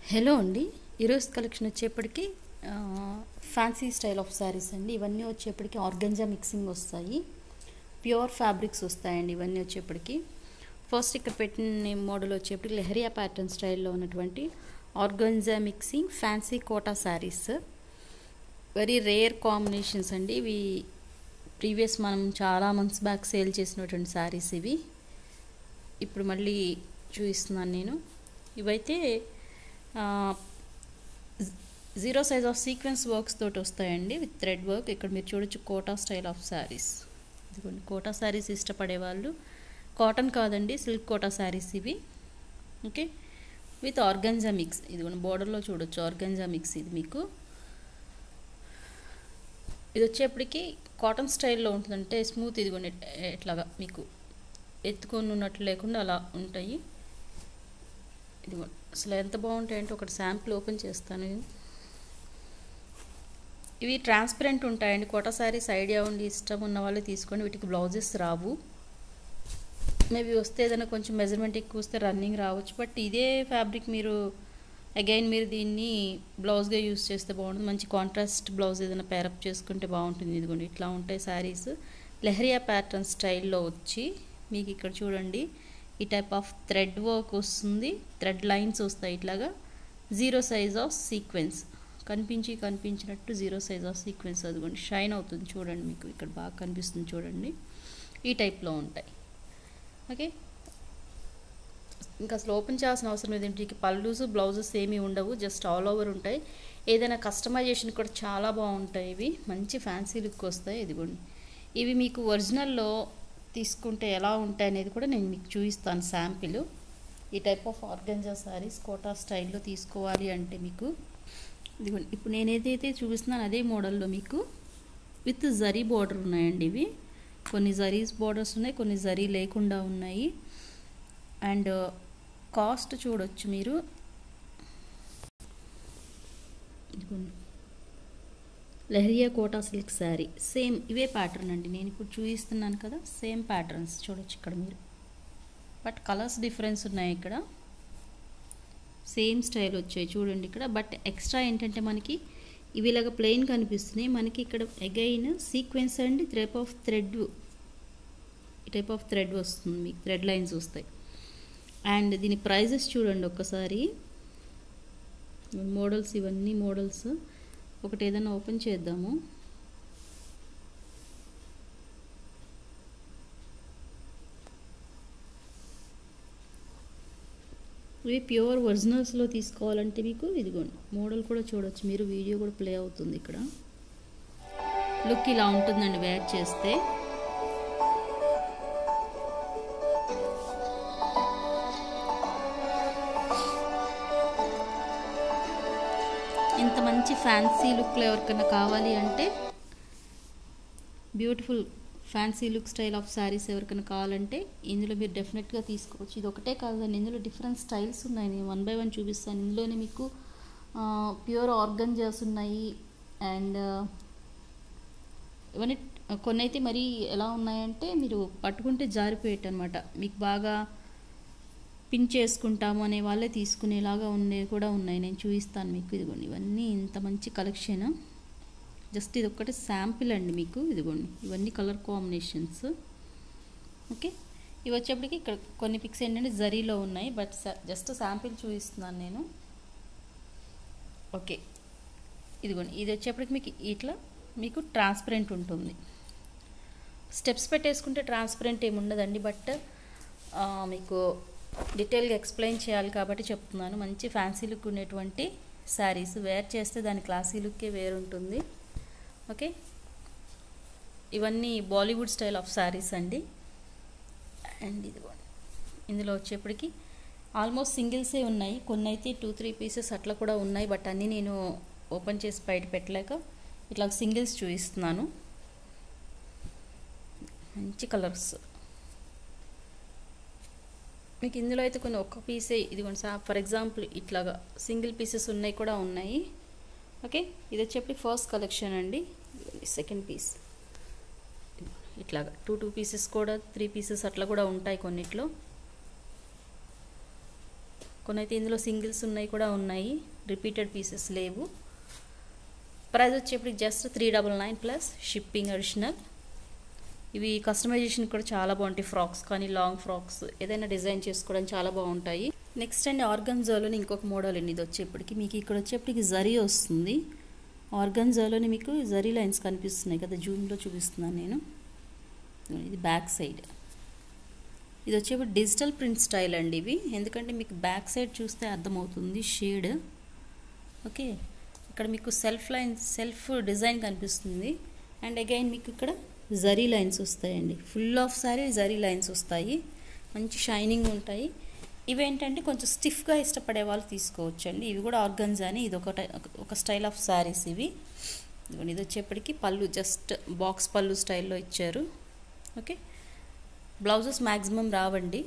hello అండి ఈరోజు collection వచ్చేప్పటికి ఫ్యాన్సీ స్టైల్ ఆఫ్ శారీస్ అండి ఇవన్నీ వచ్చేప్పటికి ఆర్గంజా మిక్సింగ్ వస్తాయి ప్యూర్ ఫ్యాబ్రిక్స్ వస్తాయండి ఇవన్నీ వచ్చేప్పటికి ఫస్ట్ ఇక్కడ పెట్టిన మోడల్ వచ్చేప్పటికి లెహరియా ప్యాటర్న్ స్టైల్లో ఉన్నటువంటి organza mixing fancy Kota saris very rare combinations అండి ఇవి ప్రీవియస్ మనం చాలా మంత్స్ బ్యాక్ సేల్ చేసినటువంటి శారీస్ ఇవి ఇప్పుడు మళ్ళీ చూపిస్తున్నాను నేను ఇవైతే zero size of sequence works తోటి వస్తాయండి విత్ థ్రెడ్ వర్క్ ఇక్కడ మీరు చూడొచ్చు కోటా స్టైల్ ఆఫ్ శారీస్ ఇదిగోండి కోటా శారీస్ ఇష్టపడే వాళ్ళు కాటన్ కాదండి సిల్క్ కోటా శారీస్ ఇవి ఓకే విత్ ఆర్గంజా మిక్స్ ఇదిగోండి బోర్డర్లో చూడొచ్చు ఆర్గంజా మిక్స్ ఇది మీకు ఇది వచ్చేప్పటికి కాటన్ స్టైల్లో ఉంటుందంటే స్మూత్ ఇదిగోండి ఎట్లాగా మీకు ఎత్తుకొని ఉన్నట్లు లేకుండా అలా ఉంటాయి ఇదిగోండి అసలు ఎంత బాగుంటాయంటే ఒకటి శాంపుల్ ఓపెన్ చేస్తాను ఇవి ట్రాన్స్పరెంట్ ఉంటాయండి కోట శారీస్ ఐడియా ఉండి ఇష్టం ఉన్న వాళ్ళు తీసుకొని వీటికి బ్లౌజెస్ రావు మేబీ వస్తే ఏదైనా కొంచెం మెజర్మెంట్ ఎక్కువ వస్తే రన్నింగ్ రావచ్చు బట్ iదే ఫ్యాబ్రిక్ మీరు అగైన్ మీరు దీన్ని బ్లౌజ్గా యూస్ చేస్తే బాగుంటుంది మంచి కాంట్రాస్ట్ బ్లౌజ్ ఏదైనా పేరప్ చేసుకుంటే బాగుంటుంది ఇదిగోండి ఇట్లా ఉంటాయి శారీస్ లెహరియా ప్యాటర్న్ స్టైల్లో వచ్చి మీకు ఇక్కడ చూడండి ఈ టైప్ ఆఫ్ థ్రెడ్ వర్క్ వస్తుంది థ్రెడ్ లైన్స్ వస్తాయి ఇట్లాగా జీరో సైజ్ ఆఫ్ సీక్వెన్స్ కనిపించి కనిపించినట్టు జీరో సైజ్ ఆఫ్ సీక్వెన్స్ అదిగోండి షైన్ అవుతుంది చూడండి మీకు ఇక్కడ బాగా కనిపిస్తుంది చూడండి ఈ టైప్లో ఉంటాయి ఓకే ఇంకా అసలు ఓపెన్ చేయాల్సిన అవసరం లేదు దీనికి పళ్ళుస్ బ్లౌజెస్ ఏమీ ఉండవు జస్ట్ ఆల్ ఓవర్ ఉంటాయి ఏదైనా కస్టమైజేషన్ కూడా చాలా బాగుంటాయి ఇవి మంచి ఫ్యాన్సీ లుక్ వస్తాయి ఇదిగోండి ఇవి మీకు ఒరిజినల్లో తీసుకుంటే ఎలా ఉంటాయి అనేది కూడా నేను మీకు చూపిస్తాను శాంపిల్ ఈ type of organza saris Kota స్టైల్లో తీసుకోవాలి అంటే మీకు ఇదిగోండి ఇప్పుడు నేను ఏదైతే చూపిస్తున్నాను అదే మోడల్లో మీకు విత్ జరీ బార్డర్ ఉన్నాయండి ఇవి కొన్ని జరీస్ బార్డర్స్ ఉన్నాయి కొన్ని జరీ లేకుండా ఉన్నాయి అండ్ కాస్ట్ చూడొచ్చు మీరు ఇదిగోండి లెహరియా కోటా సిల్క్ శారీ సేమ్ ఇవే ప్యాటర్న్ అండి నేను ఇప్పుడు చూపిస్తున్నాను కదా సేమ్ ప్యాటర్న్స్ చూడొచ్చు ఇక్కడ మీరు బట్ కలర్స్ డిఫరెన్స్ ఉన్నాయి ఇక్కడ సేమ్ స్టైల్ వచ్చాయి చూడండి ఇక్కడ బట్ ఎక్స్ట్రా ఏంటంటే మనకి ఇవి ఇలాగ ప్లెయిన్ కనిపిస్తున్నాయి మనకి ఇక్కడ again sequence and type of thread ఈ టైప్ ఆఫ్ థ్రెడ్ వస్తుంది మీకు థ్రెడ్ లైన్స్ వస్తాయి అండ్ దీని ప్రైజెస్ చూడండి ఒక్కసారి మోడల్స్ ఇవన్నీ మోడల్స్ ఒకటి ఏదైనా ఓపెన్ చేద్దాము ఇవి ప్యూర్ ఒరిజినల్స్లో తీసుకోవాలంటే మీకు ఇదిగోండి మోడల్ కూడా చూడొచ్చు మీరు వీడియో కూడా ప్లే అవుతుంది ఇక్కడ లుక్ ఇలా ఉంటుందండి వేర్ చేస్తే ఇంత మంచి ఫ్యాన్సీ లుక్లో ఎవరికైనా కావాలి అంటే beautiful fancy look style of saris ఎవరికైనా కావాలంటే ఇందులో మీరు డెఫినెట్గా తీసుకోవచ్చు ఇది ఒకటే కాదండి ఇందులో డిఫరెంట్ స్టైల్స్ ఉన్నాయి నేను వన్ బై వన్ చూపిస్తాను ఇందులోనే మీకు ప్యూర్ ఆర్గంజాస్ ఉన్నాయి అండ్ ఇవన్నీ కొన్ని అయితే మరీ ఎలా ఉన్నాయంటే మీరు పట్టుకుంటే జారిపోయేట అనమాట మీకు బాగా పిన్ చేసుకుంటాము అనే వాళ్ళే తీసుకునేలాగా ఉండే కూడా ఉన్నాయి నేను చూపిస్తాను మీకు ఇదిగోండి ఇవన్నీ ఇంత మంచి కలెక్షన్ జస్ట్ ఇది ఒక్కటి శాంపిల్ అండి మీకు ఇదిగోండి ఇవన్నీ కలర్ కాంబినేషన్స్ ఓకే ఇవి వచ్చేప్పటికి ఇక్కడ కొన్ని పిక్స్ ఏంటంటే జరీలో ఉన్నాయి బట్ జస్ట్ శాంపిల్ చూపిస్తున్నాను నేను ఓకే ఇదిగోండి ఇది వచ్చేప్పటికి మీకు ఇట్లా మీకు ట్రాన్స్పరెంట్ ఉంటుంది స్టెప్స్ పెట్టేసుకుంటే ట్రాన్స్పరెంట్ ఏమి ఉండదండి బట్ మీకు డీటెయిల్గా ఎక్స్ప్లెయిన్ చేయాలి కాబట్టి చెప్తున్నాను మంచి ఫ్యాన్సీ లుక్ ఉండేటువంటి శారీస్ వేర్ చేస్తే దాని క్లాసీ లుక్కే వేరుంటుంది ఓకే ఇవన్నీ బాలీవుడ్ స్టైల్ ఆఫ్ శారీస్ అండి అండ్ ఇదిగోండి ఇందులో వచ్చేప్పటికి ఆల్మోస్ట్ సింగిల్సే ఉన్నాయి కొన్ని అయితే టూ త్రీ పీసెస్ అట్లా కూడా ఉన్నాయి బట్ అన్నీ నేను ఓపెన్ చేసి బయట పెట్టలేక ఇట్లా సింగిల్స్ చూపిస్తున్నాను మంచి కలర్స్ మీకు ఇందులో అయితే కొన్ని ఒక్క పీసే ఇదిగోండి సా ఫర్ ఎగ్జాంపుల్ ఇట్లాగా సింగిల్ పీసెస్ ఉన్నాయి కూడా ఉన్నాయి ఓకే ఇది వచ్చేప్పటి ఫస్ట్ కలెక్షన్ అండి సెకండ్ పీస్ ఇట్లాగా టూ టూ పీసెస్ కూడా త్రీ పీసెస్ అట్లా కూడా ఉంటాయి కొన్నిట్లో కొన్ని అయితే ఇందులో సింగిల్స్ ఉన్నాయి కూడా ఉన్నాయి రిపీటెడ్ పీసెస్ లేవు ప్రైస్ వచ్చేప్పటికి just three double nine plus shipping additional ఇవి కస్టమైజేషన్ కూడా చాలా బాగుంటాయి ఫ్రాక్స్ కానీ లాంగ్ ఫ్రాక్స్ ఏదైనా డిజైన్ చేసుకోవడానికి చాలా బాగుంటాయి నెక్స్ట్ అండి ఆర్గన్జాలోని ఇంకొక మోడల్ అండి ఇది వచ్చేప్పటికి మీకు ఇక్కడ వచ్చేప్పటికి జరీ వస్తుంది ఆర్గన్జాలోని మీకు జరీ లైన్స్ కనిపిస్తున్నాయి కదా జూమ్లో చూపిస్తున్నాను నేను ఇది బ్యాక్ సైడ్ ఇది వచ్చేప్పుడు డిజిటల్ ప్రింట్ స్టైల్ అండి ఇవి ఎందుకంటే మీకు బ్యాక్ సైడ్ చూస్తే అర్థమవుతుంది షేడ్ ఓకే ఇక్కడ మీకు సెల్ఫ్ లైన్ సెల్ఫ్ డిజైన్ కనిపిస్తుంది అండ్ అగైన్ మీకు ఇక్కడ జరీ లైన్స్ వస్తాయండి full of sari zari lines వస్తాయి మంచి షైనింగ్ ఉంటాయి ఇవేంటంటే కొంచెం స్టిఫ్గా ఇష్టపడే వాళ్ళు తీసుకోవచ్చండి ఇవి కూడా ఆర్గన్జాని ఇది ఒక ఒక స్టైల్ ఆఫ్ శారీస్ ఇవి ఇది వచ్చేప్పటికి పళ్ళు జస్ట్ బాక్స్ పళ్ళు స్టైల్లో ఇచ్చారు ఓకే బ్లౌజెస్ మ్యాక్సిమం రావండి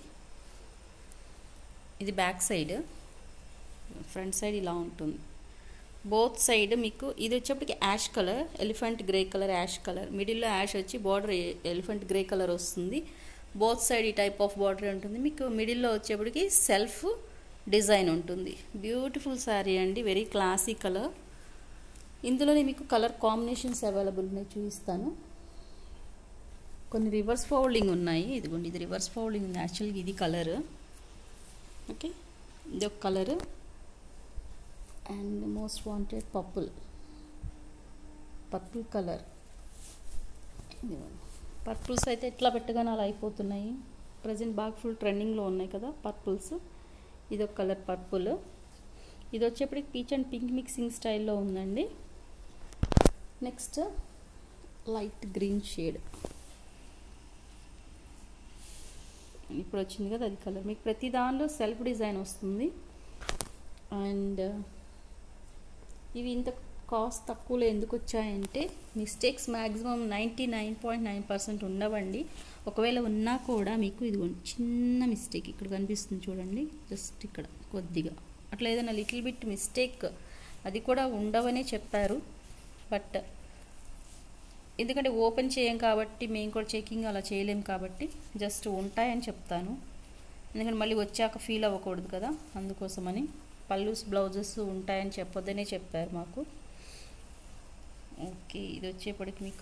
ఇది బ్యాక్ సైడ్ ఫ్రంట్ సైడ్ ఇలా ఉంటుంది బోత్ సైడ్ మీకు ఇది వచ్చేప్పటికి ash colour elephant grey colour ash colour మిడిల్లో యాష్ వచ్చి బార్డర్ ఎలిఫెంట్ గ్రే కలర్ వస్తుంది బోత్ సైడ్ ఈ టైప్ ఆఫ్ బార్డర్ ఉంటుంది మీకు మిడిల్లో వచ్చేప్పటికి సెల్ఫ్ డిజైన్ ఉంటుంది బ్యూటిఫుల్ శారీ అండి వెరీ క్లాసీ కలర్ ఇందులోనే మీకు కలర్ కాంబినేషన్స్ అవైలబుల్ ఉన్నాయి చూపిస్తాను కొన్ని రివర్స్ ఫోల్డింగ్ ఉన్నాయి ఇదిగోండి ఇది రివర్స్ ఫోల్డింగ్ ఉంది యాక్చువల్గా ఇది కలర్ ఓకే ఇది ఒక colour and most wanted purple purple colour purples అయితే ఎట్లా పెట్టగానే అలా అయిపోతున్నాయి ప్రజెంట్ బాగా ఫుల్ ట్రెండింగ్లో ఉన్నాయి కదా పర్పుల్స్ ఇది ఒక కలర్ పర్పుల్ ఇది వచ్చేప్పటికి పీచ్ అండ్ పింక్ మిక్సింగ్ స్టైల్లో ఉందండి నెక్స్ట్ లైట్ గ్రీన్ షేడ్ ఇప్పుడు వచ్చింది కదా అది కలర్ మీకు ప్రతి దానిలో సెల్ఫ్ డిజైన్ వస్తుంది అండ్ ఇవి ఇంత కాస్ట్ తక్కువలో ఎందుకు వచ్చాయంటే mistakes maximum ninety nine point nine percent ఉండవండి ఒకవేళ ఉన్నా కూడా మీకు ఇది చిన్న మిస్టేక్ ఇక్కడ కనిపిస్తుంది చూడండి జస్ట్ ఇక్కడ కొద్దిగా అట్లా ఏదైనా లిటిల్ బిట్ మిస్టేక్ అది కూడా ఉండవనే చెప్పారు బట్ ఎందుకంటే ఓపెన్ చేయం కాబట్టి మేము కూడా చెకింగ్ అలా చేయలేం కాబట్టి జస్ట్ ఉంటాయని చెప్తాను ఎందుకంటే మళ్ళీ వచ్చాక ఫీల్ అవ్వకూడదు కదా అందుకోసమని పల్లూస్ బ్లౌజెస్ ఉంటాయని చెప్పొద్దనే చెప్పారు మాకు ఓకే ఇది వచ్చేప్పటికి మీకు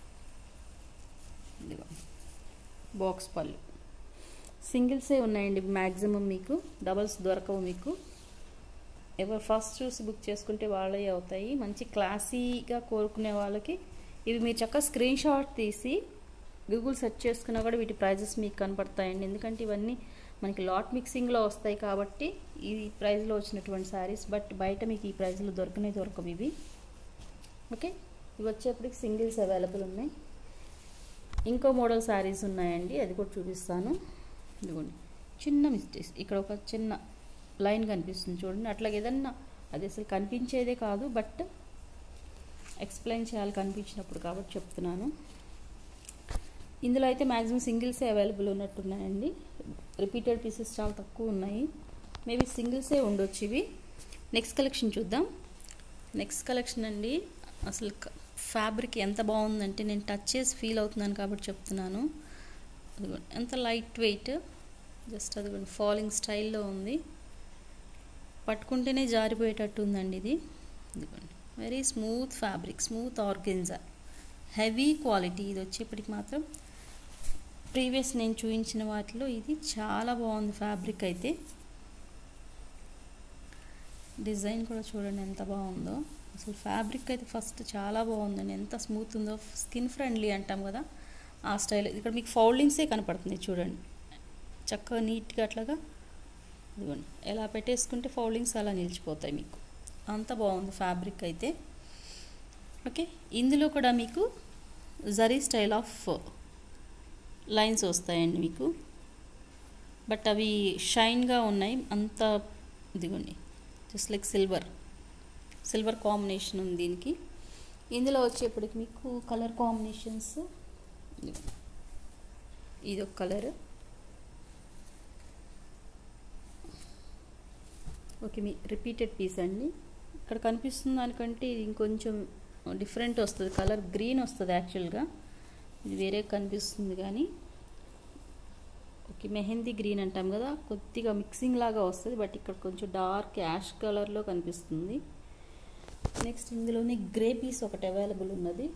ఇదిగో బాక్స్ పళ్ళు సింగిల్సే ఉన్నాయండి మ్యాక్సిమం మీకు డబల్స్ దొరకవు మీకు ఎవరు ఫస్ట్ చూసి బుక్ చేసుకుంటే వాళ్ళే అవుతాయి మంచి క్లాసీగా కోరుకునే వాళ్ళకి ఇవి మీరు చక్కగా స్క్రీన్ షాట్ తీసి గూగుల్ సెర్చ్ చేసుకున్నా కూడా వీటి ప్రైజెస్ మీకు కనపడతాయండి ఎందుకంటే ఇవన్నీ మనకి లాట్ మిక్సింగ్లో వస్తాయి కాబట్టి ఈ ప్రైస్లో వచ్చినటువంటి శారీస్ బట్ బయట మీకు ఈ ప్రైస్లో దొరకనే దొరకవు ఇవి ఓకే ఇవి వచ్చేప్పటికి సింగిల్స్ అవైలబుల్ ఉన్నాయి ఇంకో మోడల్ శారీస్ ఉన్నాయండి అది కూడా చూపిస్తాను ఇదిగోండి చిన్న మిస్టేక్స్ ఇక్కడ ఒక చిన్న లైన్ కనిపిస్తుంది చూడండి అట్లాగే ఏదన్నా అది అసలు కనిపించేదే కాదు బట్ ఎక్స్ప్లెయిన్ చేయాలి కనిపించినప్పుడు కాబట్టి చెప్తున్నాను ఇందులో అయితే మ్యాక్సిమం సింగిల్సే అవైలబుల్ ఉన్నట్టున్నాయండి రిపీటెడ్ పీసెస్ చాలా తక్కువ ఉన్నాయి మేబీ సింగిల్సే ఉండొచ్చు ఇవి నెక్స్ట్ కలెక్షన్ చూద్దాం నెక్స్ట్ కలెక్షన్ అండి అసలు ఫ్యాబ్రిక్ ఎంత బాగుందంటే నేను టచ్ చేసి ఫీల్ అవుతున్నాను కాబట్టి చెప్తున్నాను అదిగోండి ఎంత లైట్ వెయిట్ జస్ట్ అదిగోండి ఫాలింగ్ స్టైల్లో ఉంది పట్టుకుంటేనే జారిపోయేటట్టు ఉందండి ఇది ఇదిగోండి very smooth fabric smooth organza heavy quality ఇది వచ్చేప్పటికి మాత్రం ప్రీవియస్ నేను చూపించిన వాటిలో ఇది చాలా బాగుంది ఫ్యాబ్రిక్ అయితే డిజైన్ కూడా చూడండి ఎంత బాగుందో అసలు ఫ్యాబ్రిక్ అయితే ఫస్ట్ చాలా బాగుందండి ఎంత స్మూత్ ఉందో స్కిన్ ఫ్రెండ్లీ అంటాం కదా ఆ స్టైల్ ఇక్కడ మీకు ఫౌల్డింగ్సే కనపడుతుంది చూడండి చక్కగా నీట్గా అట్లాగా ఇదిగోండి ఎలా పెట్టేసుకుంటే ఫౌల్డింగ్స్ అలా నిలిచిపోతాయి మీకు అంత బాగుంది ఫ్యాబ్రిక్ అయితే ఓకే ఇందులో కూడా మీకు జరీ స్టైల్ ఆఫ్ లైన్స్ వస్తాయండి మీకు బట్ అవి షైన్గా ఉన్నాయి అంత ఇదిగోండి just like silver silver combination ఉంది దీనికి ఇందులో వచ్చేప్పటికి మీకు కలర్ కాంబినేషన్స్ ఇది ఒక కలర్ ఓకే మీ రిపీటెడ్ పీస్ అండి ఇక్కడ కనిపిస్తుంది దానికంటే ఇది ఇంకొంచెం డిఫరెంట్ వస్తుంది కలర్ గ్రీన్ వస్తుంది యాక్చువల్గా ఇది వేరే కనిపిస్తుంది కానీ ఓకే మనకి మెహందీ గ్రీన్ అంటాం కదా కొద్దిగా మిక్సింగ్ లాగా వస్తుంది బట్ ఇక్కడ కొంచెం డార్క్ యాష్ కలర్లో కనిపిస్తుంది నెక్స్ట్ ఇందులోనే గ్రే పీస్ ఒకటి అవైలబుల్ ఉన్నది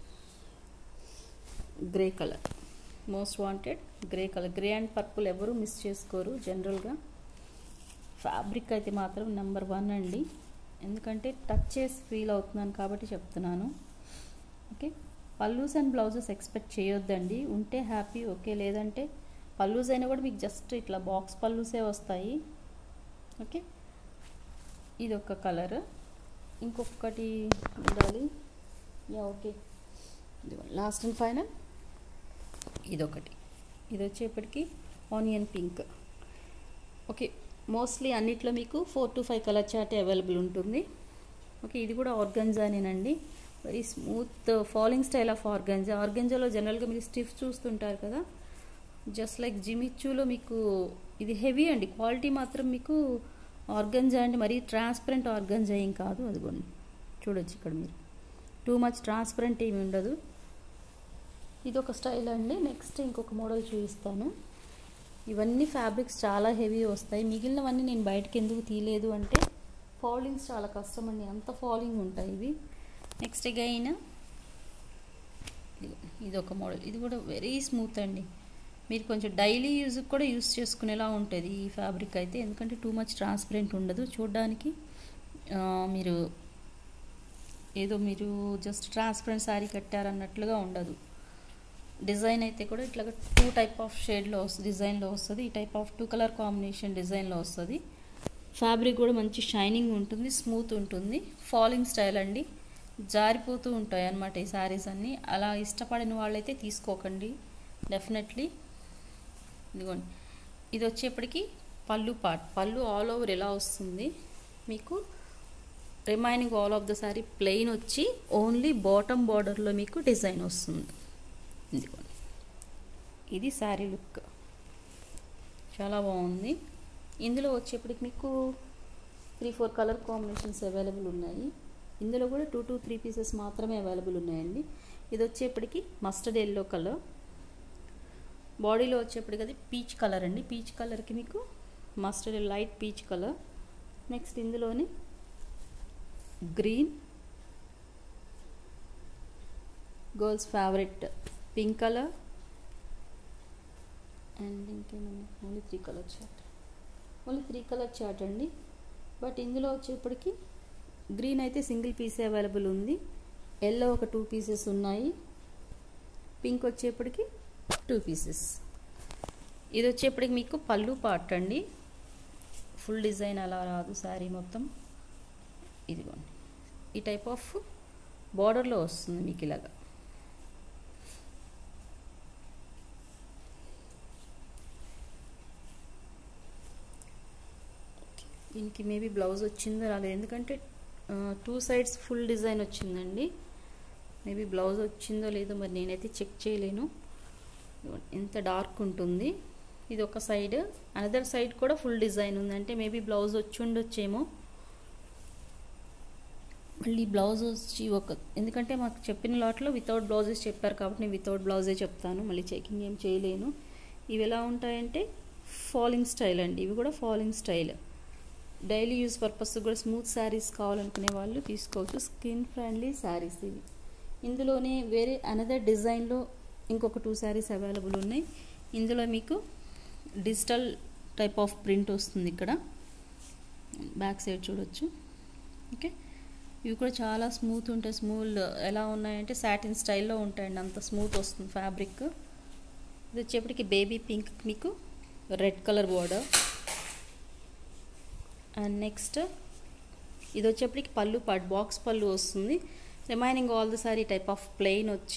grey colour most wanted grey colour grey and purple ఎవరు మిస్ చేసుకోరు జనరల్గా ఫ్యాబ్రిక్ అయితే మాత్రం నెంబర్ వన్ అండి ఎందుకంటే టచ్ చేసి ఫీల్ అవుతున్నాను కాబట్టి చెప్తున్నాను okay pallus and blouses expect చేయొద్దండి ఉంటే హ్యాపీ ఓకే లేదంటే పల్లూస్ అయినా కూడా మీకు జస్ట్ ఇట్లా బాక్స్ పల్లూసే వస్తాయి ఓకే ఇది ఒక కలర్ ఇంకొకటి ఉండాలి yeah okay last and final ఇదొకటి ఇది వచ్చేప్పటికి ఆనియన్ పింక్ ఓకే మోస్ట్లీ అన్నిట్లో మీకు four to five colour chart available ఉంటుంది ఓకే ఇది కూడా ఆర్గంజానేనండి very smooth falling style of organza ఆర్గంజాలో జనరల్గా మీరు స్టిఫ్ చూస్తుంటారు కదా జస్ట్ లైక్ జిమిచ్చులో మీకు ఇది హెవీ అండి క్వాలిటీ మాత్రం మీకు ఆర్గంజా అండి మరీ ట్రాన్స్పరెంట్ ఆర్గంజా ఏం కాదు అదిగోండి చూడొచ్చు ఇక్కడ మీరు టూ మచ్ ట్రాన్స్పరెంట్ ఏమి ఉండదు ఇది ఒక స్టైల్ అండి నెక్స్ట్ ఇంకొక మోడల్ చూపిస్తాను ఇవన్నీ ఫ్యాబ్రిక్స్ చాలా హెవీ వస్తాయి మిగిలినవన్నీ నేను బయటకి ఎందుకు తీయలేదు అంటే ఫాలింగ్స్ చాలా కష్టం అండి అంత ఫాలింగ్ ఉంటాయి ఇవి నెక్స్ట్ అగైన్ ఇది ఒక మోడల్ ఇది కూడా వెరీ స్మూత్ అండి మీరు కొంచెం డైలీ యూజ్ కూడా యూస్ చేసుకునేలా ఉంటుంది ఈ ఫ్యాబ్రిక్ అయితే ఎందుకంటే టూ మచ్ ట్రాన్స్పరెంట్ ఉండదు చూడడానికి మీరు ఏదో మీరు జస్ట్ ట్రాన్స్పరెంట్ శారీ కట్టారన్నట్లుగా ఉండదు డిజైన్ అయితే కూడా ఇట్లా టూ టైప్ ఆఫ్ షేడ్లో వస్తుంది డిజైన్లో వస్తుంది ఈ type of two colour combination డిజైన్లో వస్తుంది ఫ్యాబ్రిక్ కూడా మంచి షైనింగ్ ఉంటుంది స్మూత్ ఉంటుంది ఫాలింగ్ స్టైల్ అండి జారిపోతూ ఉంటాయి అన్నమాట ఈ శారీస్ అన్నీ అలా ఇష్టపడిన వాళ్ళైతే తీసుకోకండి డెఫినెట్లీ ఇదిగోండి ఇది వచ్చేప్పటికి పళ్ళు పార్ట్ పళ్ళు ఆల్ ఓవర్ ఎలా వస్తుంది మీకు remaining all of the sari plain వచ్చి ఓన్లీ బాటమ్ బార్డర్లో మీకు డిజైన్ వస్తుంది ఇదిగోండి ఇది శారీ లుక్ చాలా బాగుంది ఇందులో వచ్చేప్పటికి మీకు three four colour combinations available ఉన్నాయి ఇందులో కూడా టూ టూ త్రీ పీసెస్ మాత్రమే అవైలబుల్ ఉన్నాయండి ఇది వచ్చేప్పటికి మస్టర్డ్ ఎల్లో కలర్ బాడీలో వచ్చేప్పటికి అది పీచ్ కలర్ అండి పీచ్ కలర్కి మీకు mustard light peach colour next ఇందులోని green girls favourite pink colour and ఇంకేమన్నా only three colour chart only three colour chart అండి బట్ ఇందులో వచ్చేప్పటికి గ్రీన్ అయితే సింగిల్ పీసే అవైలబుల్ ఉంది ఎల్లో ఒక టూ పీసెస్ ఉన్నాయి పింక్ వచ్చేప్పటికి టూ పీసెస్ ఇది వచ్చేప్పటికి మీకు పళ్ళు పార్ట్ అండి ఫుల్ డిజైన్ అలా రాదు శారీ మొత్తం ఇదిగోండి ఈ టైప్ ఆఫ్ బార్డర్లో వస్తుంది మీకు ఇలాగా దీనికి మేబీ బ్లౌజ్ వచ్చిందో రాలేదు ఎందుకంటే టూ సైడ్స్ ఫుల్ డిజైన్ వచ్చిందండి మేబీ బ్లౌజ్ వచ్చిందో లేదో మరి నేనైతే చెక్ చేయలేను ఎంత డార్క్ ఉంటుంది ఇది ఒక సైడ్ అనదర్ సైడ్ కూడా ఫుల్ డిజైన్ ఉంది అంటే మేబీ బ్లౌజ్ వచ్చి ఉండొచ్చేమో మళ్ళీ బ్లౌజ్ వచ్చి ఒక ఎందుకంటే మాకు చెప్పిన లాట్లో వితౌట్ బ్లౌజెస్ చెప్పారు కాబట్టి నేను వితౌట్ బ్లౌజే చెప్తాను మళ్ళీ చెకింగ్ ఏం చేయలేను ఇవి ఎలా ఉంటాయంటే ఫాలింగ్ స్టైల్ అండి ఇవి కూడా falling style daily use purpose కూడా స్మూత్ శారీస్ కావాలనుకునే వాళ్ళు తీసుకోవచ్చు స్కిన్ ఫ్రెండ్లీ శారీస్ ఇవి ఇందులోనే వేరే అనదర్ డిజైన్లో ఇంకొక టూ శారీస్ అవైలబుల్ ఉన్నాయి ఇందులో మీకు డిజిటల్ టైప్ ఆఫ్ ప్రింట్ వస్తుంది ఇక్కడ బ్యాక్ సైడ్ చూడొచ్చు ఓకే ఇవి కూడా చాలా స్మూత్ ఉంటాయి స్మూల్ ఎలా ఉన్నాయంటే సాటిన్ స్టైల్లో ఉంటాయండి అంత స్మూత్ వస్తుంది ఫ్యాబ్రిక్ ఇది వచ్చేప్పటికి బేబీ పింక్ మీకు red colour border and next ఇది వచ్చేప్పటికి పళ్ళు పార్ట్ బాక్స్ పళ్ళు వస్తుంది remaining all the sari type of plain వచ్చి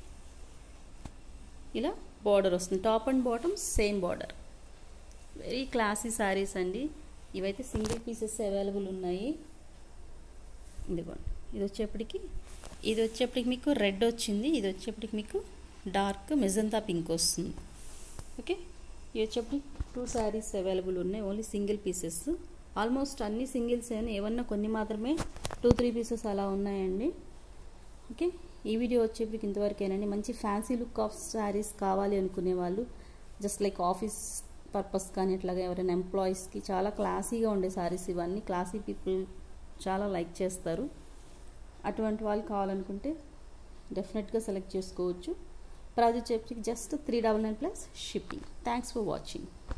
ఇలా బార్డర్ వస్తుంది top and bottom same border very classy saris అండి ఇవైతే సింగిల్ పీసెస్ అవైలబుల్ ఉన్నాయి ఇదిగోండి ఇది వచ్చేప్పటికి ఇది వచ్చేప్పటికి మీకు రెడ్ వచ్చింది ఇది వచ్చేప్పటికి మీకు డార్క్ మెజంతా పింక్ వస్తుంది ఓకే ఇది వచ్చేప్పటికి టూ శారీస్ అవైలబుల్ ఉన్నాయి ఓన్లీ సింగిల్ పీసెస్ ఆల్మోస్ట్ అన్ని సింగిల్స్ అని ఏమన్నా కొన్ని మాత్రమే టూ త్రీ పీసెస్ అలా ఉన్నాయండి ఓకే ఈ వీడియో వచ్చేప్పటికి ఇంతవరకేనండి మంచి ఫ్యాన్సీ లుక్ ఆఫ్ శారీస్ కావాలి అనుకునే వాళ్ళు జస్ట్ లైక్ ఆఫీస్ పర్పస్ కానీ ఇట్లాగా ఎవరైనా ఎంప్లాయీస్కి చాలా క్లాసీగా ఉండే సారీస్ ఇవన్నీ క్లాసీ పీపుల్ చాలా లైక్ చేస్తారు అటువంటి వాళ్ళు కావాలనుకుంటే డెఫినెట్గా సెలెక్ట్ చేసుకోవచ్చు ప్రైజ్ వచ్చేప్పటికి just three double nine plus shipping thanks for watching